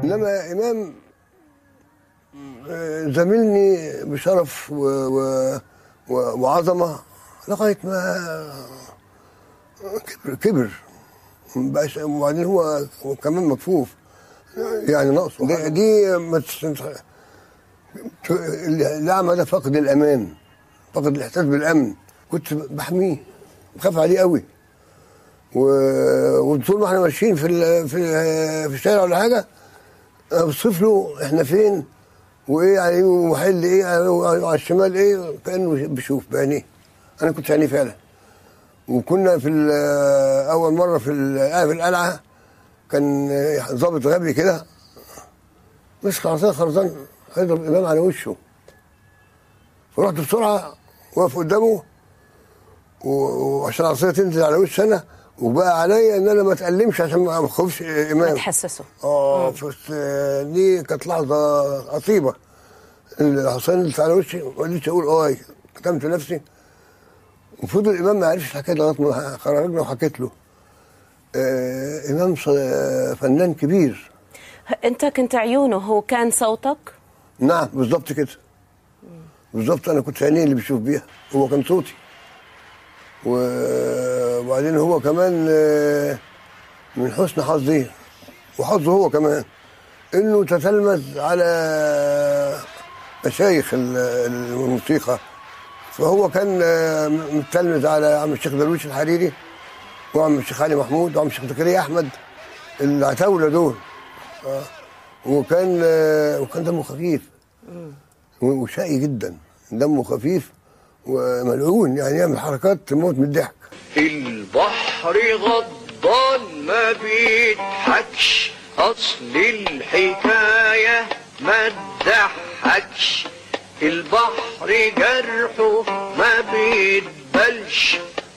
انما امام آه، زميلني بشرف و... و... و... وعظمه لغايه ما كبر كبر مبقاش وبعدين هو كمان مكفوف يعني ناقصه دي, دي ما تس- الاعمى ده فقد الامان فقد الاحساس بالامن كنت بحميه بخاف عليه قوي و... وطول ما احنا ماشيين في ال... في في الشارع ولا حاجه اوصف له احنا فين وايه على يمين محل ايه على الشمال ايه كانه بيشوف بعينيه انا كنت عينيه فعلا وكنا في ال- اول مره في ال- في القلعه كان ضابط غبي كده مسك عصايه خرزان هيضرب الامام على وشه فرحت بسرعه واقف قدامه و- وعشان العصايه تنزل على وش انا وبقى عليا ان انا ما اتالمش عشان ما اخوفش امام تحسسه اه بس آه، دي كانت لحظه عصيبه العصايه نزلت على وشي ما قدرتش اقول اه كتمت نفسي وفضل الامام ما عرفش الحكايه لغايه ما خرجنا وحكيت له آه امام ص- آه، فنان كبير انت كنت عيونه هو كان صوتك نعم بالظبط كده بالظبط انا كنت عينيه اللي بيشوف بيها هو كان صوتي و- وبعدين هو كمان آه، من حسن حظي وحظه هو كمان انه تتلمذ على مشايخ ال- الموسيقى فهو كان آه، متلمذ على عم الشيخ درويش الحريري وعم الشيخ علي محمود وعم الشيخ زكريا احمد العتاوله دول آه. وكان آه، وكان دمه خفيف وشقي جدا دمه خفيف وملعون يعني يعمل حركات تموت من الضحك البحر غضبان ما بيضحكش اصل الحكاية ما تضحكش البحر جرحه ما بيتبلش